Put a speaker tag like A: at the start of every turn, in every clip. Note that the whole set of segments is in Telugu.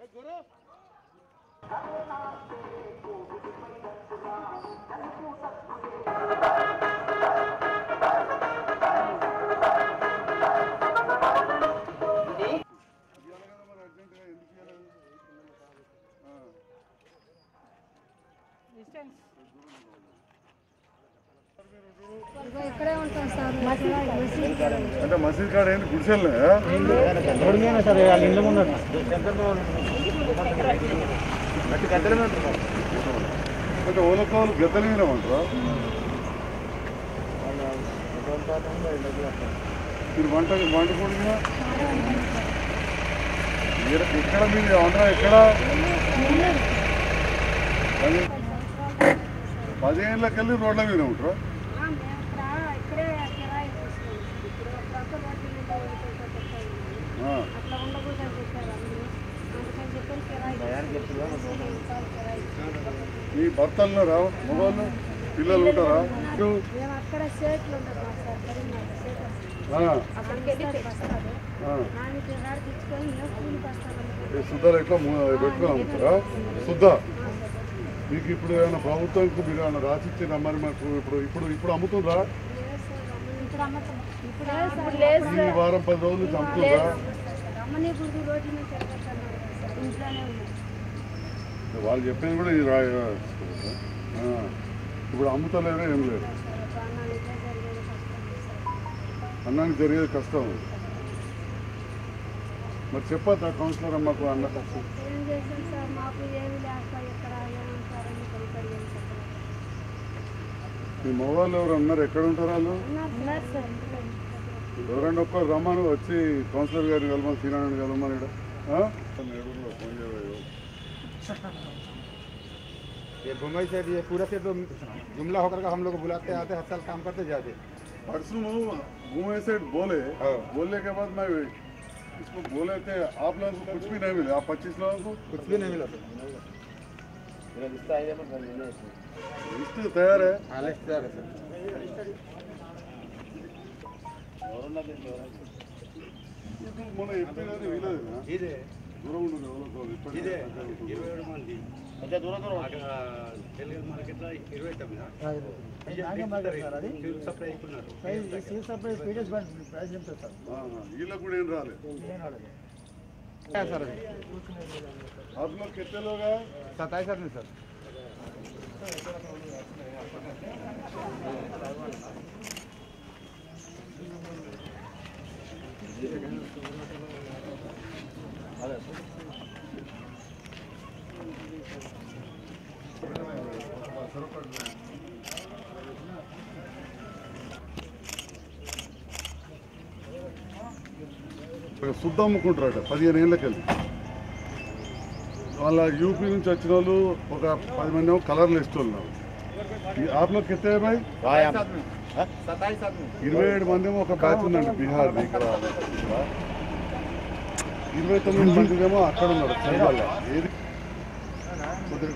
A: ఇక్కడే ఉంటాం సార్
B: అంటే మసీద్ కాడ ఏంటి గుడిసెల్నే
C: రోడ్డు మీద సార్ వాళ్ళ ఇంట్లో ఉన్నారు
B: అంటే ఓలకోలు గద్దెల మీద ఉంటారా మీరు వంట వండుకుంటున్నా ఎక్కడ మీరు వంట ఎక్కడ పది- పదిహేనులకి వెళ్ళి రోడ్ల మీద ఉంటారా
A: ఇక్కడే కిరాయి తీసుకున్నాం ఇప్పుడు అప్పుడప్పుడు రోడ్డు మీద వెళ్ళిపోతాం
B: ఆ.
A: అట్లా ఉండకూడదని చెప్పారు అందరూ అందుకని చెప్పి కిరాయి కిరాయి
B: మీ భర్తల్లో రా మగవాళ్ళు పిల్లలు ఉంటారా
A: మేము అక్కడ సేట్లు ఉంటాం సార్ కరీంనగర్ సేట్ వస్తుంది.
B: ఆ,
A: అక్కడికి వెళ్ళి వస్తారు
B: ఆ.
A: నాన్న కిరాయి తెచ్చుకొని మేము కూలికి వస్తామని
B: ఈ శుద్ధ ఇట్లా పెట్టుకుని అమ్ముతారా శుద్ధ మీకు ఇప్పుడు ఏమైనా ప్రభుత్వంకి మీరు ఏమైనా రాసిచ్చిన మరి మాకు ఇప్పుడు ఇప్పుడు ఇప్పుడు అమ్ముతుందా
A: ఇప్పుడు అమ్మతాం ఇప్పుడు లేదు
B: ఈ వారం పది రోజులు నుంచి అమ్ముతుందా
A: అమ్మని గుడి రోడ్డు మీద తిరగొద్దన్నారు సార్ ఇంట్లోనే ఉన్నాం
B: వాళ్ళు చెప్పేది కూడా ఇది రాయ ఆ, ఇప్పుడు అమ్ముతలేదా ఏం లేదు
A: ప్రాణాలు ఇట్లా జరిగేది కష్టం సార్
B: అన్నానికి జరిగేది కష్టం మరి చెప్పొద్దా కౌన్సిలర్ అమ్మకు అన్న కష్టం
A: ఏం చేసాం సార్ మాకు ఏమి లేక ఇక్కడ ఏమంటారని కనుక ఏం చెప్పలేదు
B: మీ మగవాళ్ళు ఎవరు ఉన్నారు ఎక్కడ ఉంటారు వాళ్ళు
A: ఉన్నారు సార్
B: ఎవరైనా ఒక్కరు రమ్మని వచ్చి కౌన్సిలర్ గారిని కలమని సీనారాయణ కలమని ఈడ. ఆ? నేడులో ఫోన్ చేయవయ్యో.
C: ये मुंबई से ये पूरा से तो जुमला होकर के हम लोग बुलाते आते हर साल काम करते जाते
B: परसों घूमे से बोले
C: हाँ।
B: बोलने के बाद मैं इसको बोले थे आप लोगों को कुछ भी नहीं मिले आप पच्चीस लोगों को
C: कुछ भी नहीं मिला
B: लिस्ट तैयार है
C: हाँ लिस्ट तैयार है सर
B: ఇది మొన్న చెప్పినది వీలదేనా
C: ఇదే
B: దూరం ఉండదు ఎవరో ఇప్పటికీ
C: ఇదే
B: దగ్గర ఉంటుంది.
C: ఇరవై ఏడు మంది
D: కొంచెం దూరం దూరం
C: అక్కడ తెలుగు మార్కెట్లో ఇరవై తొమ్మిది సివిల్ సప్లై ఇస్తున్నారు
B: ఆహా, వీళ్ళకు కూడా ఏం రాలేదు
C: सर
B: आप लोग कितने लोग हैं
C: सत्ताईस आदमी सर
B: ఇక్కడ శుద్ధ అమ్ముకుంటారట పదిహేను ఏళ్ళకి వెళ్ళి వాళ్ళ యూపీ నుంచి వచ్చిన వాళ్ళు ఒక పది మంది ఏమో కలర్లు ఇస్తున్నారు ఆప్లో కితే భాయ్
C: सत्ताईस आदमी
B: ఇరవై ఏడు మంది ఏమో ఒక బ్యాచ్ ఉందండి బీహార్ ఇక్కడ ఇరవై తొమ్మిది మంది ఏమో అక్కడ ఉన్నారు చంద్రాల ఏది కుదిరి-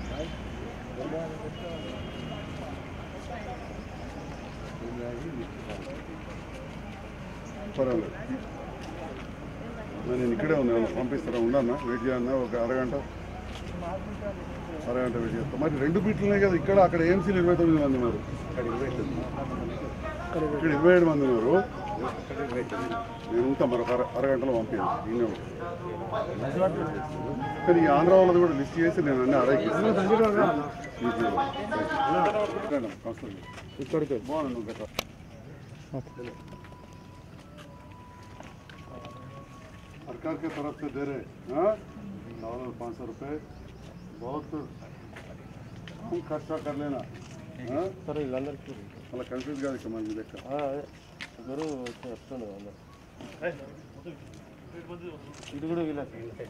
B: పర్వాలేదు నేను ఇక్కడే ఉన్నాను పంపిస్తారా ఉన్నాను వెయిట్ చేయన్నా ఒక అరగంట అరగంట వెయిట్ చేస్తాం మరి రెండు బీట్లున్నాయి కదా ఇక్కడ అక్కడ ఏఎంసీలు ఇరవై తొమ్మిది మంది ఉన్నారు ఇక్కడ ఇరవై ఏడు మంది ఉన్నారు నేను ఉంటా మరొక అర అరగంటలో పంపించాను ఈయన కానీ ఈ ఆంధ్ర వాళ్ళది కూడా లిస్ట్ చేసి నేను అన్ని అరైకిస్తాను
C: ఇక్కడికి
B: బాగున్నాను గత सरकार के तरफ से दे रहे हाँ डॉलर पाँच सौ रुपये बहुत कम खर्चा कर लेना हाँ
D: సరే వీళ్ళందరికీ
B: అలా కన్ఫ్యూజ్ కాదు ఇక మన లెక్క
D: అందరూ చెప్తుండే అందరు ఇది కూడా వీళ్ళ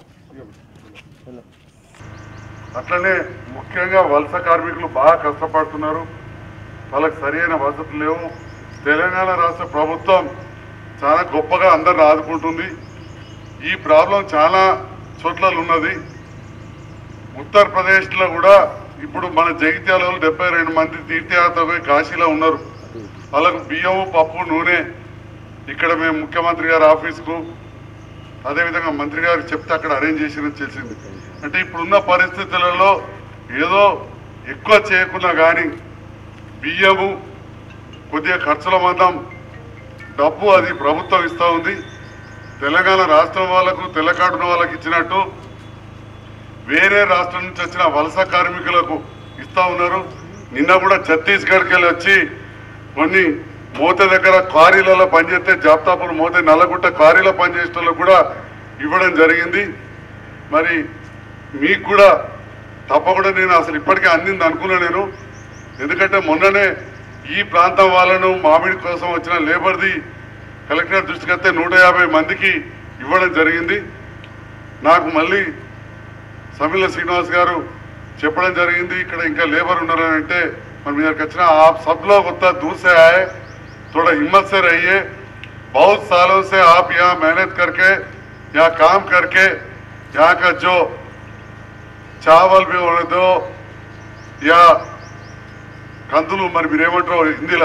B: అట్లనే ముఖ్యంగా వలస కార్మికులు బాగా కష్టపడుతున్నారు వాళ్ళకి సరైన వసతులు లేవు తెలంగాణ రాష్ట్ర ప్రభుత్వం చాలా గొప్పగా అందరిని ఆదుకుంటుంది ఈ ప్రాబ్లం చాలా చోట్ల ఉన్నది ఉత్తరప్రదేశ్లో కూడా ఇప్పుడు మన జగిత్యాలలో డెబ్బై రెండు మంది తీర్థయాత్ర పోయి కాశీలో ఉన్నారు వాళ్ళకు బియ్యము పప్పు నూనె ఇక్కడ మేము ముఖ్యమంత్రి గారి ఆఫీస్కు అదేవిధంగా మంత్రి గారికి చెప్తే అక్కడ అరేంజ్ చేసినది తెలిసింది అంటే ఇప్పుడున్న పరిస్థితులలో ఏదో ఎక్కువ చేయకున్నా కానీ బియ్యము కొద్దిగా ఖర్చుల మందం డబ్బు అది ప్రభుత్వం ఇస్తూ ఉంది తెలంగాణ రాష్ట్రం వాళ్ళకు తెల్లకాడున వాళ్ళకి ఇచ్చినట్టు వేరే రాష్ట్రం నుంచి వచ్చిన వలస కార్మికులకు ఇస్తా ఉన్నారు నిన్న కూడా ఛత్తీస్గఢ్కి వెళ్ళి వచ్చి కొన్ని మోత దగ్గర క్వారీలలో పనిచేస్తే జాప్తాపూర్ మోత నల్లగుట్ట క్వారీలో పనిచేసే వాళ్ళకు కూడా ఇవ్వడం జరిగింది మరి మీకు కూడా తప్పకుండా నేను అసలు ఇప్పటికే అందింది అనుకున్నా నేను ఎందుకంటే మొన్ననే ఈ ప్రాంతం వాళ్ళను మామిడి కోసం వచ్చిన లేబర్ది కలెక్టర్ దృష్టికి వస్తే నూట యాభై మందికి ఇవ్వడం జరిగింది నాకు మళ్ళీ సమిల శ్రీనివాస్ గారు చెప్పడం జరిగింది ఇక్కడ ఇంకా లేబర్ ఉన్నారని అంటే మరి మీ దగ్గరికి వచ్చిన आप सब लोग उतना दूर से आए थोड़ा हिम्मत से रहिए बहुत सालों से आप यहाँ मेहनत करके यहाँ काम करके यहाँ का जो चावल भी होने दो या కందులు మరి మీరేమంటారు హిందీలో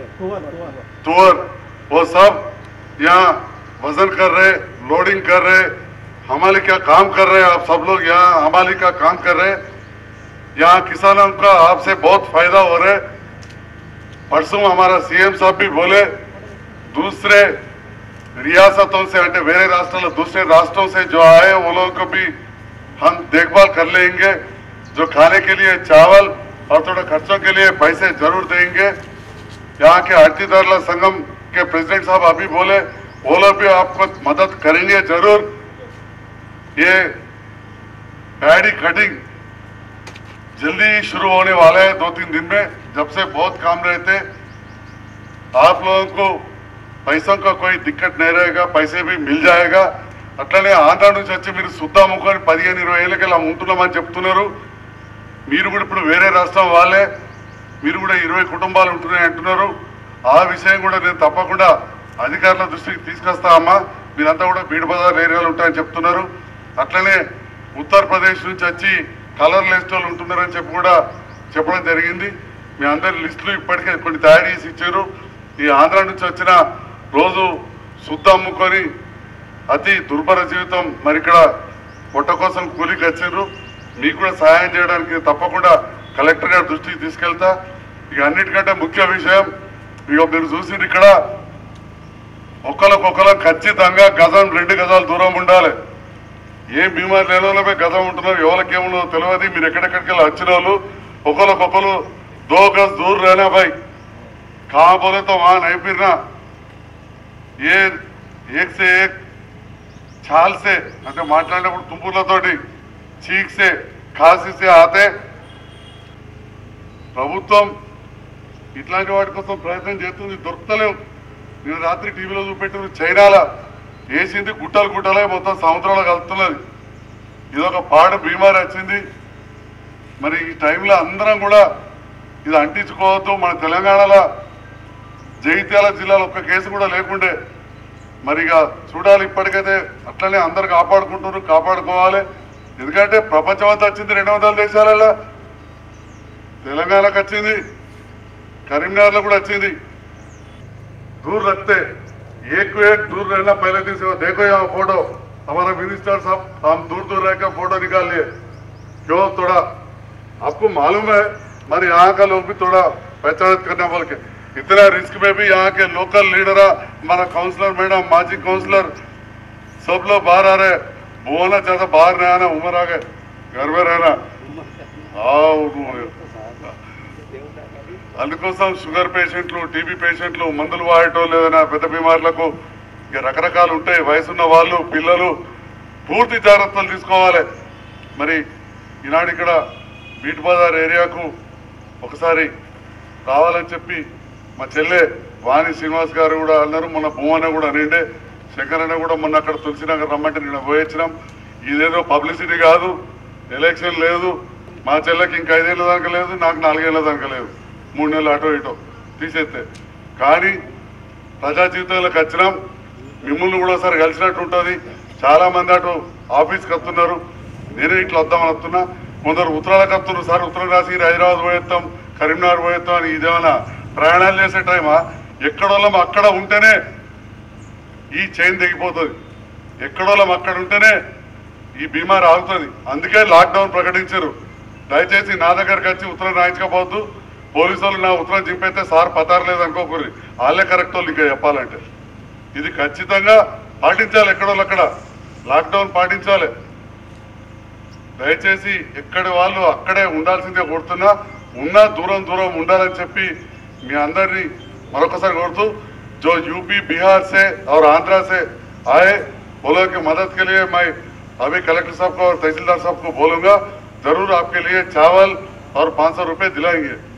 B: तुअर वो सब यहाँ वजन कर रहे लोडिंग कर रहे हमारे क्या काम कर रहे आप सब लोग यहाँ हमारे का काम कर रहे यहाँ किसानों का आपसे बहुत फायदा हो रहा है परसों हमारा सीएम साहब भी बोले दूसरे रियासतों से अंटे वेरे राष्ट्रों दूसरे राष्ट्रों से जो आए वो लोगों को भी हम देखभाल कर लेंगे जो खाने के लिए चावल और थोड़ा खर्चों के लिए पैसे जरूर देंगे यहाँ के आड़तीदार संगम के प्रेसिडेंट साहब अभी बोले वो लोग भी आपको मदद करेंगे जरूर ये पैडी कटिंग जल्दी ही शुरू होने वाला है दो तीन दिन में जब से बहुत काम रहते आप लोगों को पैसों का कोई दिक्कत नहीं रहेगा पैसे भी मिल जाएगा అట్లనే ఆంధ్ర నుంచి వచ్చి మీరు శుద్ధ ముఖాన్ని పదిహేను ఇరవై ఏళ్ళకి ఇలా ఉంటున్నామని చెప్తున్నారు మీరు కూడా ఇప్పుడు వేరే రాష్ట్రం వాళ్ళే మీరు కూడా ఇరవై కుటుంబాలు ఉంటున్నాయి అంటున్నారు ఆ విషయం కూడా నేను తప్పకుండా అధికారుల దృష్టికి తీసుకొస్తా అమ్మా మీరంతా కూడా బీడ్ బజార్ ఏరియాలో ఉంటాయని చెప్తున్నారు అట్లనే ఉత్తరప్రదేశ్ నుంచి వచ్చి కలర్ లిస్ట్ వాళ్ళు ఉంటున్నారని చెప్పి కూడా చెప్పడం జరిగింది మీ అందరి లిస్టులు ఇప్పటికే కొన్ని తయారు చేసి ఇచ్చారు ఈ ఆంధ్ర నుంచి వచ్చిన రోజు శుద్ధ అమ్ముకొని అతి దుర్భర జీవితం మరి ఇక్కడ పొట్ట కోసం కూలికి వచ్చారు మీకు కూడా సహాయం చేయడానికి తప్పకుండా కలెక్టర్ గారి దృష్టికి తీసుకెళ్తా ఇక అన్నిటికంటే ముఖ్య విషయం ఇక మీరు చూసింది ఇక్కడ ఒకరికొకరు ఖచ్చితంగా గజం రెండు గజాలు దూరం ఉండాలి ఏ బీమారి లేని వాళ్ళమే గజం ఉంటున్నారు ఎవరికి ఏమున్నదో తెలియదు మీరు ఎక్కడెక్కడికి వెళ్ళి వచ్చిన వాళ్ళు ఒకరికొకరు దో గజ్ దూర్ रहना भाई कहाँ बोले तो वहां नहीं फिरना ये एक से एक ఛాల్ సే అంటే మాట్లాడినప్పుడు తుంపులతోటి చీక్ సే ఖాసీ సే ఆతే ప్రభుత్వం ఇట్లాంటి వాటి కోసం ప్రయత్నం చేస్తుంది దొరుకుతలేవు నేను రాత్రి టీవీలో చూపెట్టిన చైనాల వేసింది గుట్టలు గుట్టలే మొత్తం సముద్రంలో కలుపుతున్నది ఇదొక పాడు బీమారి వచ్చింది మరి ఈ టైంలో అందరం కూడా ఇది అంటించుకోవద్దు మన తెలంగాణలో జగిత్యాల జిల్లాలో ఒక్క కేసు కూడా లేకుండే మరి ఇక చూడాలి ఇప్పటికైతే అట్లనే అందరు కాపాడుకుంటున్నారు కాపాడుకోవాలి ఎందుకంటే ప్రపంచం అంతా వచ్చింది రెండు వందల దేశాలలో తెలంగాణకు వచ్చింది కరీంనగర్లో కూడా వచ్చింది दूर रखते एक को एक दूर रहना पहले दिन से देखो यहाँ फोटो हमारा मिनिस्टर साहब हम दूर दूर रहकर फोटो निकाल लिए क्यों थोड़ा आपको मालूम है हमारे यहाँ का लोग भी थोड़ा पहचान करना बोल के इतना रिस्क में भी यहाँ के लोकल लीडर हमारा काउंसलर मैडम माजी काउंसलर सब लोग बाहर आ रहे हैं बोलना चाहता बाहर नहीं आना उम्र आ गए घर में रहना आओ అందుకోసం షుగర్ పేషెంట్లు టీబీ పేషెంట్లు మందులు వాడటం ఏదైనా పెద్ద బీమారులకు ఇక రకరకాలు ఉంటాయి వయసున్న వాళ్ళు పిల్లలు పూర్తి జాగ్రత్తలు తీసుకోవాలి మరి ఈనాడు ఇక్కడ బీట్ బజార్ ఏరియాకు ఒకసారి రావాలని చెప్పి మా చెల్లె వాణి శ్రీనివాస్ గారు కూడా అన్నారు మొన్న భూమన్న కూడా అనిండే శంకర్ అన్న కూడా మొన్న అక్కడ తులసినగర్ రమ్మంటే నేను పోయొచ్చినాం ఇదేదో పబ్లిసిటీ కాదు ఎలక్షన్ లేదు మా చెల్లెకి ఇంకా ఐదేళ్ళ దాకా లేదు నాకు నాలుగేళ్ల దాకా లేదు మూడు నెలలు అటో ఇటో తీసేస్తే కానీ ప్రజా జీవితంలోకి వచ్చినాం మిమ్మల్ని కూడా ఒకసారి కలిసినట్టు ఉంటుంది చాలా మంది అటు ఆఫీస్కి వస్తున్నారు నేనే ఇట్లా వద్దామని వస్తున్నా కొందరు ఉత్తరాలకు వస్తున్నారు సార్ ఉత్తరం రాసి హైదరాబాద్ పోయేస్తాం కరీంనగర్ పోయేస్తాం అని ఇదేమైనా ప్రయాణాలు చేసే టైమా ఎక్కడోళ్ళం అక్కడ ఉంటేనే ఈ చైన్ తెగిపోతుంది ఎక్కడోళ్ళం అక్కడ ఉంటేనే ఈ బీమార్ ఆగుతుంది అందుకే లాక్డౌన్ ప్రకటించారు దయచేసి నా దగ్గరకు వచ్చి ఉత్తరం రాయించకపోవద్దు పోలీసు వాళ్ళు నా ఉత్తరం చింపైతే సార్ పతారలేదు అనుకోకూరి వాళ్ళే కరెక్ట్ వాళ్ళు ఇంకా చెప్పాలంటే ఇది ఖచ్చితంగా పాటించాలి ఎక్కడోళ్ళు అక్కడ లాక్డౌన్ పాటించాలి దయచేసి ఎక్కడి వాళ్ళు అక్కడే ఉండాల్సిందే కోరుతున్నా ఉన్నా దూరం దూరం ఉండాలని చెప్పి మీ అందరినీ మరొకసారి కోరుతూ जो यूपी बिहार से और आंध्रा से आए वो लोगों की मदद के लिए मैं अभी कलेक्टर साहब को और तहसीलदार साहब को बोलूंगा जरूर आपके लिए चावल और पाँच सौ रुपये दिलाएंगे